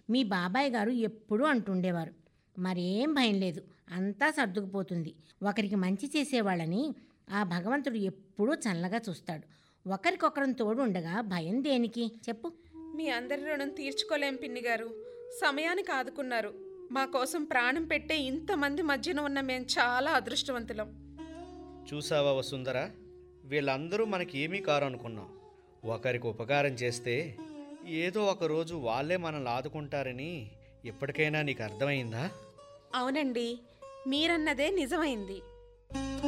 మీ బాబాయ్ గారు ఎప్పుడూ అంటుండేవారు మరేం భయం లేదు అంతా సర్దుకుపోతుంది ఒకరికి మంచి చేసేవాళ్ళని ఆ భగవంతుడు ఎప్పుడూ చల్లగా చూస్తాడు ఒకరికొకరం తోడు ఉండగా భయం దేనికి చెప్పు మీ అందరి రుణం తీర్చుకోలేం పిన్ని గారు సమయానికి ఆదుకున్నారు మా కోసం ప్రాణం పెట్టే ఇంతమంది మధ్యన ఉన్న మేము చాలా అదృష్టవంతులం చూసావా వసుంధర వీళ్ళందరూ మనకి ఏమీ కారు అనుకున్నాం ఒకరికి ఉపకారం చేస్తే ఏదో ఒక రోజు వాళ్ళే మనల్ని ఆదుకుంటారని ఇప్పటికైనా నీకు అర్థమైందా అవునండి మీరన్నదే నిజమైంది